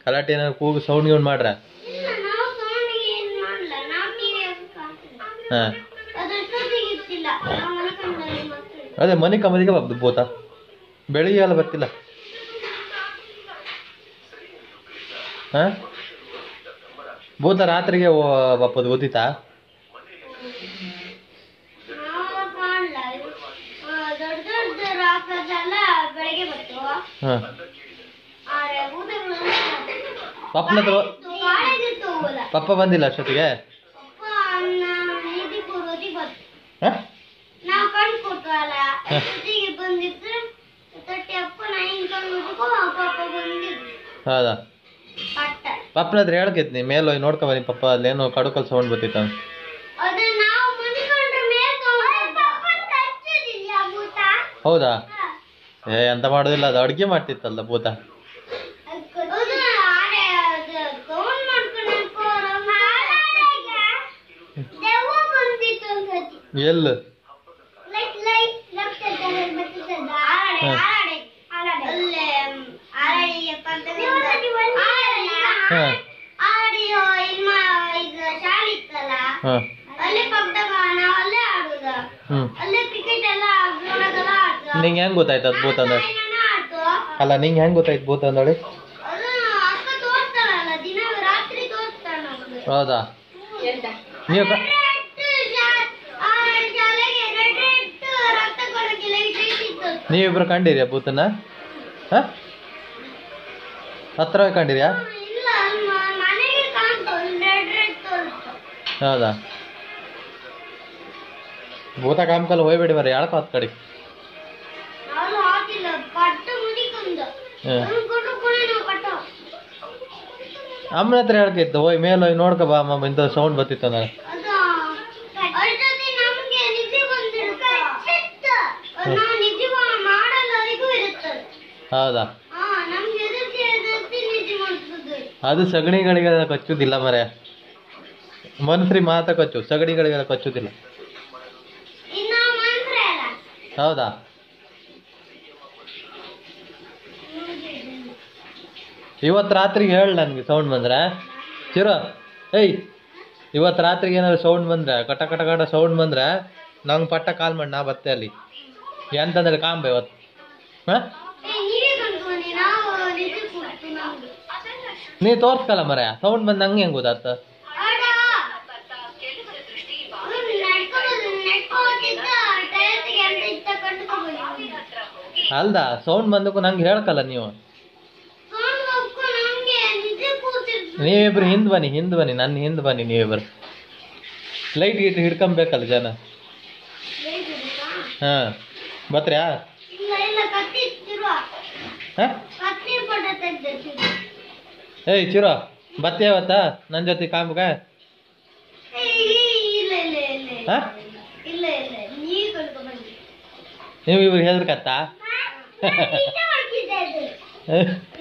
ಗಲಾಟೆ ಏನಾದ್ರು ಕೂಗು ಸೌಂಡ್ ಗಿೌಂಡ್ ಮಾಡ್ರ ಇಲ್ಲ ನಾವು ಸೌಂಡಿಗೆ ಏನ್ ಮಾಡಲ್ಲ ನಾವು ಟಿವಿ ಕಾಣ್ತೀವಿ ಹಾ ಅದು ಎಷ್ಟೊತ್ತಿಗೆ ಇರ್ತಿಲ್ಲ ನಾವು ಮಲ್ಕೊಂಡಲ್ಲಿ ಮತ್ತೆ ಅದೇ ಮನೆ ಕಮದಿಗೆ ಬಬ್ದು ಬೋತ ಬೆಳಿಗ್ಗೆ ಎಲ್ಲ ಬರ್ತಿಲ್ಲ ಹಾ ಭೂತ ರಾತ್ರಿಗೆ ಓ- ಬಪ್ಪದು ಗೊತ್ತಿತ್ತಾ ನಾವು ಕಾಣಲ್ಲ ಇದು, ಆ, ದೊಡ್ಡ ದೊಡ್ಡ ರಾಕದೆಲ್ಲ ಬೆಳಗ್ಗೆ ಬರ್ತಾವ ಹಾ ಆದ್ರೆ ಭೂತಗಳು ಪಪ್ಪನ ಹತ್ರ ಕಾಲೇಜ್ ಇರ್ತವಲ್ಲ ಪಪ್ಪ ಬಂದಿಲ್ಲ ಅಷ್ಟೊತ್ತಿಗೆ ಅಪ್ಪ ಅನ್ನ ನಿಧಿ ಪೂರ್ವತಿ ಬಂತು ಹಾ ನಾವು ಕಣ್ ಕೊಟ್ಟವಲ್ಲ ಜೊತೆಗೆ ಬಂದಿದ್ರೆ ತಟ್ಟಿ ಅಪ್ಪ ನಾ ಹಿಂಗ್ ಕಣ್ ಮುಟ್ಕೊ ಅಪ್ಪ ಅಪ್ಪ ಬಂದಿದ್ರು ಹೌದಾ ಪಟ್ಟ ಪಪ್ಪನ ಹತ್ರ ಹೇಳ್ಕೈತಿ ನೀ ಮೇಲೆ ಹೋಗಿ ನೋಡ್ಕೊ ಬನ್ನಿ ಪಪ್ಪ ಅಲ್ಲೇನೋ ಕಡುಕಲ್ ಸೌಂಡ್ ಬರ್ತಿತ್ತ ಅದೇ ನಾವು ಮನಿಕೊಂಡ್ರೆ ಮೇಲೆ ಕಚ್ಚೋದಿಲ್ಲ ಭೂತ ಹೌದಾ ಏ ಎಂತ ಮಾಡೋದಿಲ್ಲ ಅದು ಅಡುಗೆ ಮಾಡ್ತಿತ್ತಲ್ಲ ಭೂತ ಅದು ಆರೆ ಅದು ಸೌಂಡ್ ಮಾಡ್ಕೊಂಡು ಅನ್ಕೋರು ದೆವ್ವ ಬಂದಿತ್ತು ಒಂದ್ಸತಿ ಎಲ್ಲಿ ಲೈಟ್ ಲೈಟ್ ರಕ್ತ ಕಲರ್ ಬರ್ತಿದ್ದಲ್ಲ ಆರಾಡೆ ಹ. ಆರಾಡೆ ಆರಾಡೆ ಅಲ್ಲೇ ಆರಾಡಿಗೆ ಪಕ್ಕದಲ್ಲಿ ಆರಾಡಿ ಹಾ ಆರಾಡಿ ಇನ್ನ ಈಗ ಶಾಲೆ ಇತ್ತಲ್ಲ ಹಾ ಅಲ್ಲೇ ಪಕ್ಕದಾಗ ನಾವು ಅಲ್ಲೇ ಆಡುದ ಹ್ಮ್ ಅಲ್ಲೇ ಕ್ರಿಕೆಟ್ ಎಲ್ಲ ಗ್ರೌಂಡಾಗೆಲ್ಲ ಆಡ್ದ ನಿಂಗೆ ಹೆಂಗ್ ಗೊತ್ತಾಯ್ತು ಅದು ಭೂತ ಅಂದ್ರೆ ಆಡ್ತು ಅಲ್ಲ ನಿಂಗೆ ಹೆಂಗ್ ಗೊತ್ತಾಯ್ತು ಭೂತ ಅಂದಳಿ ಅದು ಅಕ್ಕ ತೋರಿಸ್ತಾಳಲ್ಲ ದಿನ ರಾತ್ರಿ ತೋರಿಸ್ತಾಳ ನಮ್ಗೆ ಹೌದಾ ನೀವು ಕ- ಶಾಲೆಗೆ ರೆಡ್ ರೆಡ್ ರಕ್ತ ಕೊಡಕ್ಕೆ ಲೈಟ್ ಇತ್ತು ನೀವಿಬ್ರು ಕಂಡಿರ್ಯಾ ಭೂತನ ಹಾ ಹತ್ರ ಕಂಡಿರ್ಯಾ ಇಲ್ಲ ಮ- ಮನೆಗೆ ಕಾಣ್ತು ರೆಡ್ ರೆಡ್ ತೋರಿಸ್ತು ಹೌದಾ ಭೂತ ಕಾಮಕಲ್ ಹೋಯ್ಬೇಡಿ ಮರ ಯಾಳಕ ಹತ್ ಕಡೆ ನಾನು ಹಾಕಿಲ್ಲ ಪಟ್ಟು ಮುಡಿಕೊಂಡು ಹಾ. ಕೊಟ್ಟು ಕೊಡಿ ನಾವು ಕಟ್ಟ ಅಮ್ಮನ ಹತ್ರ ಹೇಳ್ಕೈತು ಹೋಯ್ ಮೇಲೆ ಹೋಗಿ ನೋಡ್ಕೊ ಬಾ ಅಮ್ಮ ಇಂಥ ಸೌಂಡ್ ಬರ್ತಿತ್ತು ಅಂದ್ರೆ ಅದು ಅಷ್ಟೊತ್ತಿ ನಮ್ಗೆ ನಿದ್ದೆ ಬಂದಿರುತ್ತೆ ನಾವು ನಿದ್ದೆ ಮಾ- ಮಾಡಲ್ಲ ಅದಕ್ಕೂ ಇರುತ್ತದೆ ಹೌದಾ ಹಾ ನಮ್ಗೆ ಎದುರ್ಸಿ ಎದುರ್ಸಿ ನಿದ್ದೆ ಮಾಡ್ತದೆ ಅದು ಸಗಣಿಗಳಿಗೆಲ್ಲ ಕಚ್ಚುದಿಲ್ಲ ಮರೆ ಮನುಷ್ಯರಿಗೆ ಮಾತ್ರ ಕಚ್ಚು ಸಗಣಿಗಳಿಗೆಲ್ಲ ಕಚ್ಚುದಿಲ್ಲ ಇನ್ನು ಮಂತ್ರ ಅಲ್ಲ ಹೌದಾ ಇವತ್ತು ರಾತ್ರಿಗೆ ಹೇಳು ನನಗೆ ಸೌಂಡ್ ಬಂದ್ರೆ ಚಿರೋ ಏಯ್ ಇವತ್ತು ರಾತ್ರಿಗೆ ಏನಾದ್ರು ಸೌಂಡ್ ಬಂದ್ರೆ ಕಟ ಕಟ ಕಟ ಸೌಂಡ್ ಬಂದ್ರೆ ನಂಗೆ ಪಟ್ಟ ಕಾಲ್ ಮಾಡಿ ನಾ ಬತ್ತೆ ಅಲ್ಲಿ ಎಂತಂದ್ರೆ ಕಾಂಬೆ ಇವತ್ತು ಹಾಂ ಏ, ನೀವೇ ಕಣ್ಕೊಂಡು ನಾವು ನಿದ್ದೆ ಕೊಡ್ತು ನಮ್ಗೆ ನೀ ತೋರ್ಸ್ಕಲ್ಲ ಮರ ಸೌಂಡ್ ಬಂದು ನಂಗೆ ಹೆಂಗೆ ಗೊತ್ತಾಗ್ತ ಆಡ ಅವ್ನು ನಡ್ಕೊಂಡು ನಡ್ಕೋತಿದ್ದ ಟೈರ್ಸಿಗೆ ಅಂತ ಇತ್ತ ಕಟ್ಕೊಂಡು ಅಲ್ದ ಸೌಂಡ್ ಬಂದಕ್ಕೂ ನಂಗೆ ಹೇಳ್ಕಲ್ಲ ನೀವು ಸೌಂಡ್ ಹೋಗ್ಕೊ ನಮ್ಗೆ ನಿದ್ದೆ ಕೂತಿರ್ತು ನೀವಿಬ್ರು ಹಿಂದ್ ಬನ್ನಿ ಹಿಂದ್ ಬನ್ನಿ ನನ್ನ ಹಿಂದ್ ಬನ್ನಿ ನೀವಿಬ್ರು ಲೈಟ್ ಗೀಟ್ ಹಿಡ್ಕೊಂಬೇಕಲ್ಲ ಜನ ಹಾ ಬತ್ರ್ಯಾ ಇಲ್ಲ ಇಲ್ಲ ಕತ್ತಿ ತಿರುವ ಹಾ ಕತ್ತಿ ಪಟ ತೆಗ್ದು ಏಯ್ ಚಿರೋ ಬತ್ತೆ ಅವತ್ತ ನನ್ನ ಜೊತೆ ಕಾಂಬಗ ಇಲ್ಲ ಇಲ್ಲ ಇಲ್ಲ ಹಾ ಇಲ್ಲ ಇಲ್ಲ ನೀವ್ ಕಟ್ಕೊ ಬನ್ನಿ ನೀವು ಇವ್ರಿಗೆ ಹೆದರ್ಕತ್ತಾ ಮಾಡ್ತಿದ್ದೆ ಅದು